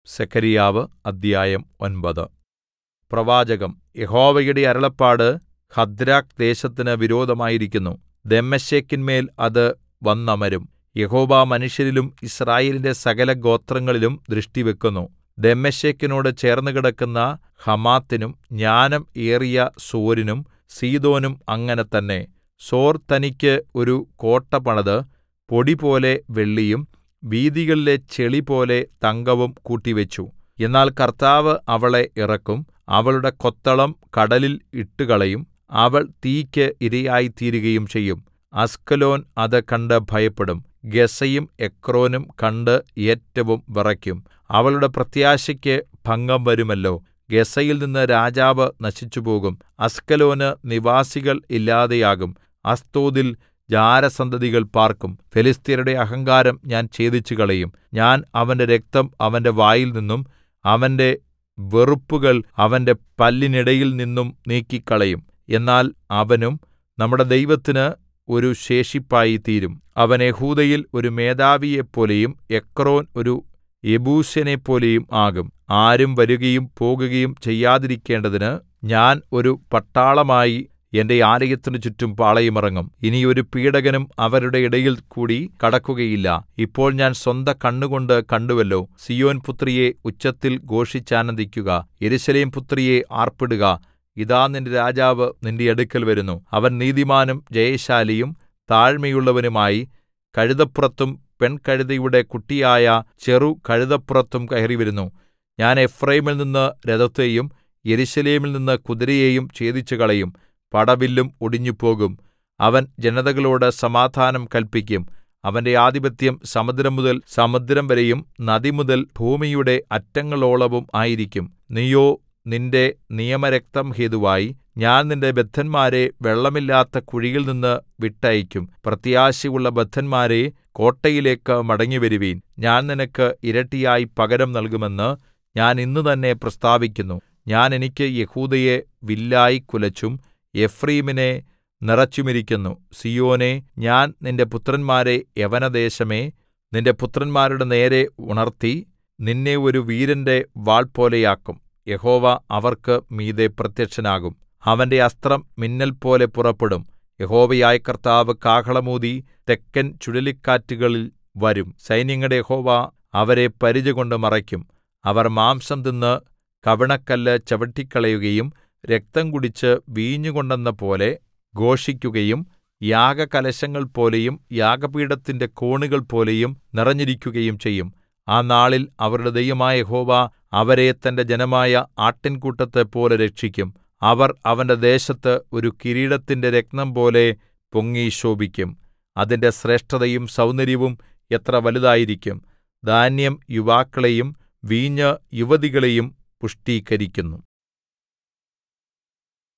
സെഖര്യാവ് അദ്ധ്യായം ഒമ്പത് പ്രവാചകം യഹോവയുടെ അരുളപ്പാട് ഹദ്രാക്ക് ദേശത്തിന് വിരോധമായിരിക്കുന്നു ദമ്മേശെക്കിന്മേൽ അത് വന്നമരും യഹോവ മനുഷ്യരിലും യിസ്രായേലിന്റെ സകലഗോത്രങ്ങളിലും ദൃഷ്ടിവെക്കുന്നു ദമ്മേശെക്കിനോട് ചേർന്നുകിടക്കുന്ന ഹമാത്തിനും ജ്ഞാനം ഏറിയ സോരിനും സീദോനും അങ്ങനെ തന്നെ സോർ തനിക്ക് ഒരു കോട്ട പണിത് പൊടിപോലെ വെള്ളിയും വീഥികളിലെ ചെളിപോലെ തങ്കവും കൂട്ടിവച്ചു എന്നാൽ കർത്താവ് അവളെ ഇറക്കും അവളുടെ കൊത്തളം കടലിൽ ഇട്ടുകളയും അവൾ തീയ്ക്ക് ഇരയായിത്തീരുകയും ചെയ്യും അസ്കലോൻ അത് കണ്ട് ഭയപ്പെടും ഗസ്സയും എക്രോനും കണ്ട് ഏറ്റവും വിറയ്ക്കും അവളുടെ പ്രത്യാശയ്ക്ക് ഭംഗം വരുമല്ലോ ഗസ്സയിൽനിന്ന് രാജാവ് നശിച്ചുപോകും അസ്കലോന് നിവാസികൾ ഇല്ലാതെയാകും അസ്തോദിൽ ജാരസന്തതികൾ പാർക്കും ഫെലിസ്ത്യരുടെ അഹങ്കാരം ഞാൻ ഛേദിച്ചുകളയും ഞാൻ അവന്റെ രക്തം അവന്റെ വായിൽനിന്നും അവന്റെ വെറുപ്പുകൾ അവന്റെ പല്ലിനിടയിൽ നിന്നും നീക്കിക്കളയും എന്നാൽ അവനും നമ്മുടെ ദൈവത്തിന് ഒരു ശേഷിപ്പായി തീരും അവൻ യെഹൂദയിൽ ഒരു മേധാവിയെപ്പോലെയും എക്രോൻ ഒരു യെബൂസ്യനെപ്പോലെയും ആകും ആരും വരുകയും പോകുകയും ചെയ്യാതിരിക്കേണ്ടതിന് ഞാൻ ഒരു പട്ടാളമായി എന്റെ ആലയത്തിന് ചുറ്റും പാളയമിറങ്ങും ഇനി ഒരു പീഡകനും അവരുടെ ഇടയിൽ കൂടി കടക്കുകയില്ല ഇപ്പോൾ ഞാൻ സ്വന്ത കണ്ണുകൊണ്ട് കണ്ടുവല്ലോ സീയോൻ പുത്രിയെ ഉച്ചത്തിൽ ഘോഷിച്ചാനന്ദിക്കുക യെരൂശലേം പുത്രിയെ ആർപ്പിടുക ഇതാ നിന്റെ രാജാവ് നിന്റെ അടുക്കൽ വരുന്നു അവൻ നീതിമാനും ജയശാലിയും താഴ്മയുള്ളവനുമായി കഴുതപ്പുറത്തും പെൺകഴുതയുടെ കുട്ടിയായ ചെറു കഴുതപ്പുറത്തും കയറിവരുന്നു ഞാൻ എഫ്രയീമിൽ നിന്ന് രഥത്തെയും യെരൂശലേമിൽ നിന്ന് കുതിരയെയും ഛേദിച്ചുകളയും പടവില്ലും ഒടിഞ്ഞുപോകും അവൻ ജനതകളോട് സമാധാനം കല്പിക്കും അവന്റെ ആധിപത്യം സമുദ്രംമുതൽ സമുദ്രം വരെയും നദിമുതൽ ഭൂമിയുടെ അറ്റങ്ങളോളവും ആയിരിക്കും നീയോ നിന്റെ നിയമരക്തം ഹേതുവായി ഞാൻ നിന്റെ ബദ്ധന്മാരെ വെള്ളമില്ലാത്ത കുഴിയിൽനിന്ന് വിട്ടയയ്ക്കും പ്രത്യാശയുള്ള ബദ്ധന്മാരേ കോട്ടയിലേക്ക് മടങ്ങിവരുവിൻ ഞാൻ നിനക്ക് ഇരട്ടിയായി പകരം നൽകുമെന്ന് ഞാൻ ഇന്ന് തന്നെ പ്രസ്താവിക്കുന്നു ഞാൻ എനിക്ക് യെഹൂദയെ വില്ലായി കുലച്ചും എഫ്രയീമിനെ നിറച്ചുമിരിക്കുന്നു സീയോനേ ഞാൻ നിന്റെ പുത്രന്മാരെ യവനദേശമേ നിന്റെ പുത്രന്മാരുടെ നേരെ ഉണർത്തി നിന്നെ ഒരു വീരന്റെ വാൾപോലെയാക്കും യഹോവ അവർക്ക് മീതെ പ്രത്യക്ഷനാകും അവന്റെ അസ്ത്രം മിന്നൽപോലെ പുറപ്പെടും യഹോവയായ കർത്താവ് കാഹളമൂതി തെക്കൻ ചുഴലിക്കാറ്റുകളിൽ വരും സൈന്യങ്ങളുടെ യഹോവ അവരെ പരിചകൊണ്ട് മറയ്ക്കും അവർ മാംസം തിന്ന് കവിണക്കല്ല് ചവിട്ടിക്കളയുകയും രക്തം കുടിച്ച് വീഞ്ഞുകൊണ്ടെന്ന പോലെ ഘോഷിക്കുകയും യാഗകലശങ്ങൾ പോലെയും യാഗപീഠത്തിന്റെ കോണുകൾ പോലെയും നിറഞ്ഞിരിക്കുകയും ചെയ്യും ആ നാളിൽ അവരുടെ ദൈവമായ യഹോവ അവരെ തന്റെ ജനമായ ആട്ടിൻകൂട്ടത്തെപ്പോലെ രക്ഷിക്കും അവർ അവന്റെ ദേശത്ത് ഒരു കിരീടത്തിന്റെ രത്നംപോലെ പൊങ്ങി ശോഭിക്കും അതിന്റെ ശ്രേഷ്ഠതയും സൗന്ദര്യവും എത്ര വലുതായിരിക്കും ധാന്യം യുവാക്കളെയും വീഞ്ഞ് യുവതികളെയും പുഷ്ടീകരിക്കുന്നു